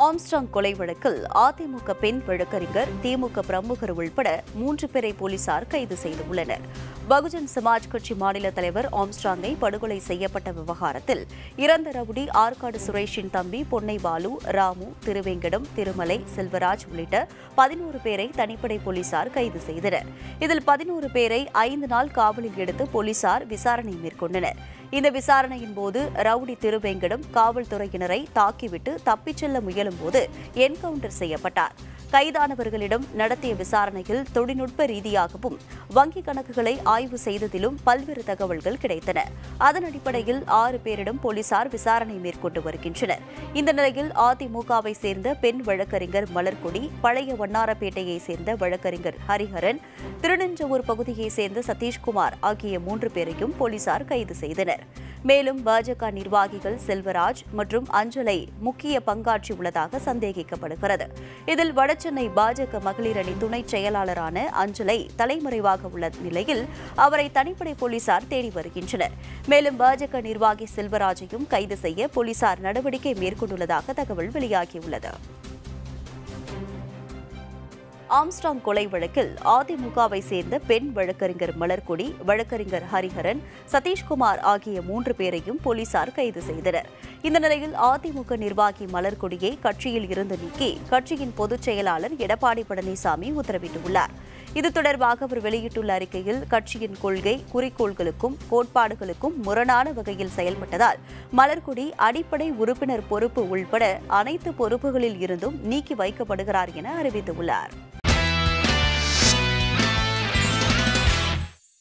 Armstrong கொலை வழக்கில் அதிமுக பெண் வழக்கறிஞர் திமுக பிரமுகர் உள்பட மூன்று பேரை போலீசார் கைது செய்துள்ளனர் பகுஜன் சமாஜ் கட்சி மாநில தலைவர் ஆம்ஸ்ட்ராங்கை படுகொலை செய்யப்பட்ட விவகாரத்தில் இறந்த ரவுடி ஆற்காடு சுரேஷின் தம்பி பொன்னை பாலு ராமு திருவேங்கடம் திருமலை செல்வராஜ் உள்ளிட்ட பதினோரு பேரை தனிப்படை போலீசார் கைது செய்தனர் இதில் பதினோரு பேரை ஐந்து நாள் காவலில் எடுத்து போலீசார் விசாரணை மேற்கொண்டனர் இந்த விசாரணையின் போது ரவுடி திருவேங்கடம் காவல்துறையினரை தாக்கிவிட்டு தப்பிச் செல்ல முயலும்போது என்கவுண்டர் செய்யப்பட்டார் கைதானவர்களிடம் நடத்திய விசாரணையில் தொழில்நுட்ப ரீதியாகவும் வங்கிக் கணக்குகளை ஆய்வு செய்ததிலும் பல்வேறு தகவல்கள் கிடைத்தன அதன் அடிப்படையில் ஆறு பேரிடம் போலீசார் விசாரணை மேற்கொண்டு வருகின்றனர் இந்த நிலையில் அதிமுகவை சேர்ந்த பெண் வழக்கறிஞர் மலர்கொடி பழைய வண்ணாரப்பேட்டையை சேர்ந்த வழக்கறிஞர் ஹரிஹரன் திருநெஞ்சவூர் பகுதியைச் சேர்ந்த சதீஷ்குமார் ஆகிய மூன்று பேரையும் போலீசார் கைது செய்தனர் மேலும் பாஜக நிர்வாகிகள் செல்வராஜ் மற்றும் அஞ்சலை முக்கிய பங்காற்றியுள்ளதாக சந்தேகிக்கப்படுகிறது இதில் வடசென்னை பாஜக மகளிர் அணி துணை செயலாளரான அஞ்சலை தலைமறைவாக உள்ள நிலையில் அவரை தனிப்படை போலீசார் தேடி வருகின்றனர் மேலும் பாஜக நிர்வாகி செல்வராஜையும் கைது செய்ய போலீசார் நடவடிக்கை மேற்கொண்டுள்ளதாக தகவல் வெளியாகியுள்ளது ஆம்ஸ்ட்ராங் கொலை வழக்கில் அதிமுகவை சேர்ந்த பெண் வழக்கறிஞர் மலர்கொடி வழக்கறிஞர் ஹரிஹரன் சதீஷ்குமார் ஆகிய மூன்று பேரையும் போலீசார் கைது செய்தனர் இந்த நிலையில் அதிமுக நிர்வாகி மலர்கொடியை கட்சியில் இருந்து நீக்கி கட்சியின் பொதுச் செயலாளர் எடப்பாடி பழனிசாமி உத்தரவிட்டுள்ளார் இது தொடர்பாக அவர் வெளியிட்டுள்ள அறிக்கையில் கட்சியின் கொள்கை குறிக்கோள்களுக்கும் கோட்பாடுகளுக்கும் முரணான வகையில் செயல்பட்டதால் மலர்கொடி அடிப்படை உறுப்பினர் பொறுப்பு உள்பட அனைத்து பொறுப்புகளில் இருந்தும் நீக்கி வைக்கப்படுகிறார் என அறிவித்துள்ளார்